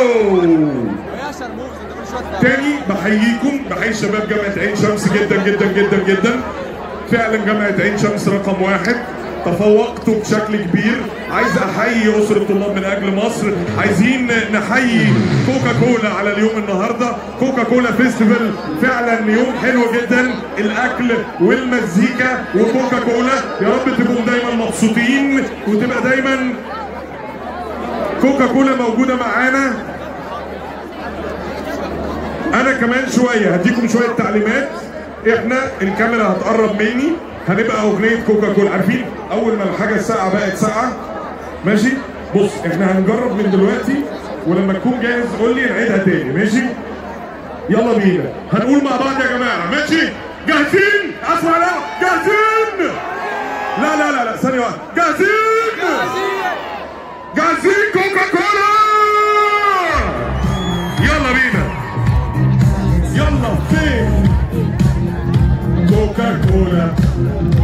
ويا شرموز انت كل شويه تاني بحييكم بحيي شباب جامعة عين شمس جدا جدا جدا جدا فعلا جامعة عين شمس رقم واحد تفوقتوا بشكل كبير عايز احيي اسره الطلاب من اجل مصر عايزين نحيي كوكا كولا على اليوم النهارده كوكا كولا فيستيفال فعلا يوم حلو جدا الاكل والمزيكا وكوكا كولا يا رب تبقوا دايما مبسوطين وتبقى دايما كوكا كولا موجوده معانا انا كمان شويه هديكم شويه تعليمات احنا الكاميرا هتقرب مني هنبقى اغنيه كوكا كولا عارفين اول ما الحاجه الساقعه بقت ساقعه ماشي بص احنا هنجرب من دلوقتي ولما تكون جاهز قول لي نعيدها تاني ماشي يلا بينا هنقول مع بعض يا جماعه ماشي جاهزين اسمع لا جاهزين لا لا لا لا ثانيه واحده جاهزين جاهزين كوكا كولا يلا بينا يلا فين كوكا كولا